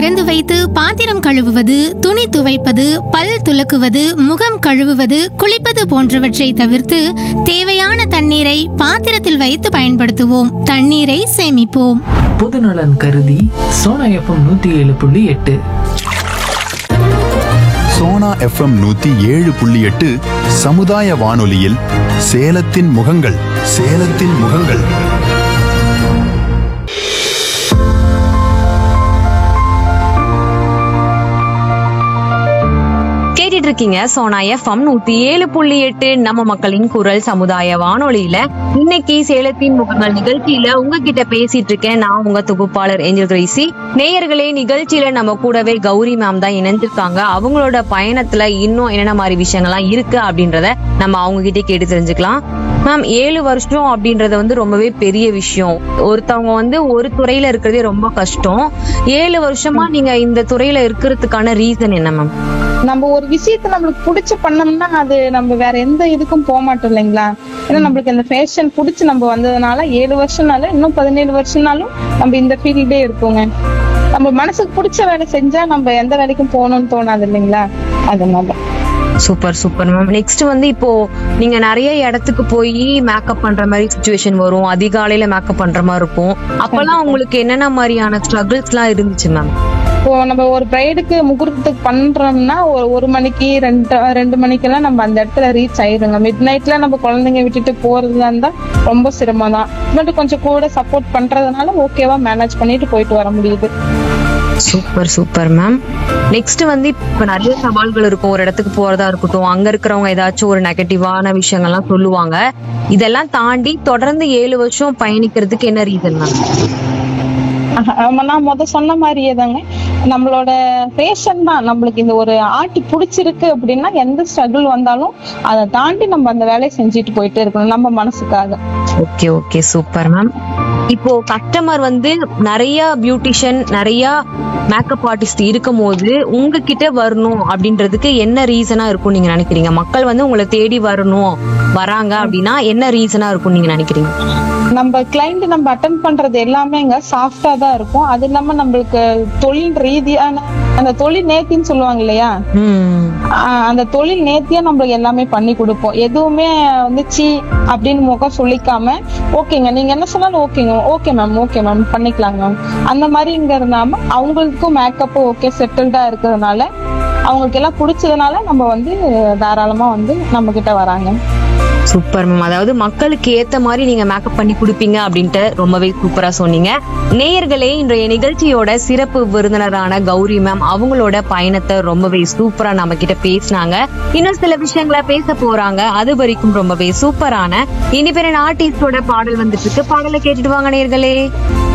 திறந்து வைத்து பாத்திரம் கழுவுவது துணி துவைப்பது பல் துலக்குவது முகம் கழுவுவது குளிப்பது போன்றவற்றை தவிர்த்து தேவையான தண்ணீரை பாத்திரத்தில் வைத்து பயன்படுத்துவோம் தண்ணீரை சேமிப்போம் பொதுநலன் கருதி சோனா எஃப்எம் நூத்தி ஏழு புள்ளி எட்டு சோனா எஃப்எம் நூத்தி ஏழு புள்ளி எட்டு சமுதாய வானொலியில் சேலத்தின் முகங்கள் சேலத்தின் முகங்கள் கேட்டுட்டு இருக்கீங்க சோனா எஃப்எம் நூத்தி ஏழு புள்ளி எட்டு நம்ம மக்களின் குரல் சமுதாய வானொலியில இன்னைக்கு சேலத்தின் முகங்கள் நிகழ்ச்சியில உங்ககிட்ட பேசிட்டு இருக்கேன் நான் உங்க தொகுப்பாளர் ஏஞ்சல் கிரேசி நேயர்களே நிகழ்ச்சியில நம்ம கூடவே கௌரி மேம் தான் இணைஞ்சிருக்காங்க அவங்களோட பயணத்துல இன்னும் என்னென்ன மாதிரி விஷயங்கள்லாம் இருக்கு அப்படின்றத நம்ம அவங்க கிட்டே கேட்டு தெரிஞ்சுக்கலாம் மேம் ஏழு வருஷம் அப்படின்றது வந்து ரொம்பவே பெரிய விஷயம் ஒருத்தவங்க வந்து ஒரு துறையில இருக்கிறதே ரொம்ப கஷ்டம் ஏழு வருஷமா நீங்க இந்த துறையில இருக்கிறதுக்கான ரீசன் என்ன மேம் நம்ம ஒரு விஷயத்த நம்மளுக்கு பிடிச்ச பண்ணோம்னா அது நம்ம வேற எந்த இதுக்கும் போக மாட்டோம் இல்லைங்களா ஏன்னா நம்மளுக்கு இந்த ஃபேஷன் பிடிச்சி நம்ம வந்ததுனால ஏழு வருஷம்னால இன்னும் பதினேழு வருஷம்னாலும் நம்ம இந்த ஃபீல்டே இருக்கோங்க நம்ம மனசுக்கு பிடிச்ச வேலை செஞ்சா நம்ம எந்த வேலைக்கும் போகணும்னு தோணாது இல்லைங்களா அதனால சூப்பர் சூப்பர் மேம் நெக்ஸ்ட் வந்து இப்போ நீங்க நிறைய இடத்துக்கு போய் மேக்கப் பண்ற மாதிரி சுச்சுவேஷன் வரும் அதிகாலையில மேக்கப் பண்ற மாதிரி இருக்கும் அப்பெல்லாம் உங்களுக்கு என்னென்ன மாதிரியான ஸ்ட்ரகிள்ஸ் எல்லாம் இருந்துச்சு மேம் இப்போ நம்ம ஒரு பிரைடுக்கு முகூர்த்தத்துக்கு பண்றோம்னா ஒரு ஒரு மணிக்கு ரெண்டு ரெண்டு மணிக்கெல்லாம் நம்ம அந்த இடத்துல ரீச் ஆயிருங்க மிட் நைட்ல நம்ம குழந்தைங்க விட்டுட்டு போறதா இருந்தா ரொம்ப சிரமம் தான் பட் கொஞ்சம் கூட சப்போர்ட் பண்றதுனால ஓகேவா மேனேஜ் பண்ணிட்டு போயிட்டு வர முடியுது சூப்பர் சூப்பர் மேம் நெக்ஸ்ட் வந்து இப்ப நிறைய சவால்கள் இருக்கும் ஒரு இடத்துக்கு போறதா இருக்கட்டும் அங்க இருக்கிறவங்க ஏதாச்சும் ஒரு நெகட்டிவான விஷயங்கள்லாம் சொல்லுவாங்க இதெல்லாம் தாண்டி தொடர்ந்து ஏழு வருஷம் பயணிக்கிறதுக்கு என்ன ரீசன் மேம் ஆமா நான் முத சொன்ன மாதிரியே தாங்க நம்மளோட பேஷன் தான் நம்மளுக்கு இந்த ஒரு ஆர்ட் பிடிச்சிருக்கு அப்படின்னா எந்த ஸ்ட்ரகிள் வந்தாலும் அதை தாண்டி நம்ம அந்த வேலையை செஞ்சுட்டு போயிட்டே இருக்கணும் நம்ம மனசுக்காக ஓகே ஓகே சூப்பர் மேம் இப்போ கஸ்டமர் வந்து நிறைய பியூட்டிஷியன் நிறைய மேக்கப் ஆர்டிஸ்ட் இருக்கும் போது உங்ககிட்ட வரணும் அப்படின்றதுக்கு என்ன ரீசனா இருக்கும் நீங்க நினைக்கிறீங்க மக்கள் வந்து உங்களை தேடி வரணும் வராங்க அப்படின்னா என்ன ரீசனா இருக்கும் நீங்க நினைக்கிறீங்க நம்ம கிளைண்ட் நம்ம அட்டன் பண்றது எல்லாமேங்க சாஃப்டா தான் இருக்கும் அது இல்லாம நம்மளுக்கு தொழில் ரீதியான அந்த தொழில் நேர்த்தின்னு சொல்லுவாங்க இல்லையா ம் ஆஹ் அந்த தொழில் நேர்த்தியா நம்மளுக்கு எல்லாமே பண்ணி கொடுப்போம் எதுவுமே வந்து சி அப்படின்னு முகம் சொல்லிக்காம ஓகேங்க நீங்க என்ன சொன்னாலும் ஓகேங்க ஓகே மேம் ஓகே மேம் பண்ணிக்கலாங்க மேம் அந்த மாதிரிங்கிறதுனால அவங்களுக்கும் மேக்கப் ஓகே செட்டில்டா இருக்கிறதுனால அவங்களுக்கு எல்லாம் பிடிச்சதுனால நம்ம வந்து தாராளமா வந்து நம்ம கிட்ட வராங்க சூப்பர் மேம் அதாவது மக்களுக்கு ஏத்த மாதிரி நீங்க மேக்கப் பண்ணி கொடுப்பீங்க அப்படின்ட்டு ரொம்பவே சூப்பரா சொன்னீங்க நேயர்களே இன்றைய நிகழ்ச்சியோட சிறப்பு விருந்தினரான கௌரி மேம் அவங்களோட பயணத்தை ரொம்பவே சூப்பரா நம்ம கிட்ட பேசினாங்க இன்னும் சில விஷயங்களை பேச போறாங்க அது வரைக்கும் ரொம்பவே சூப்பரான இனி பெரிய ஆர்டிஸ்டோட பாடல் வந்துட்டு இருக்கு பாடலை கேட்டுட்டு வாங்க நேயர்களே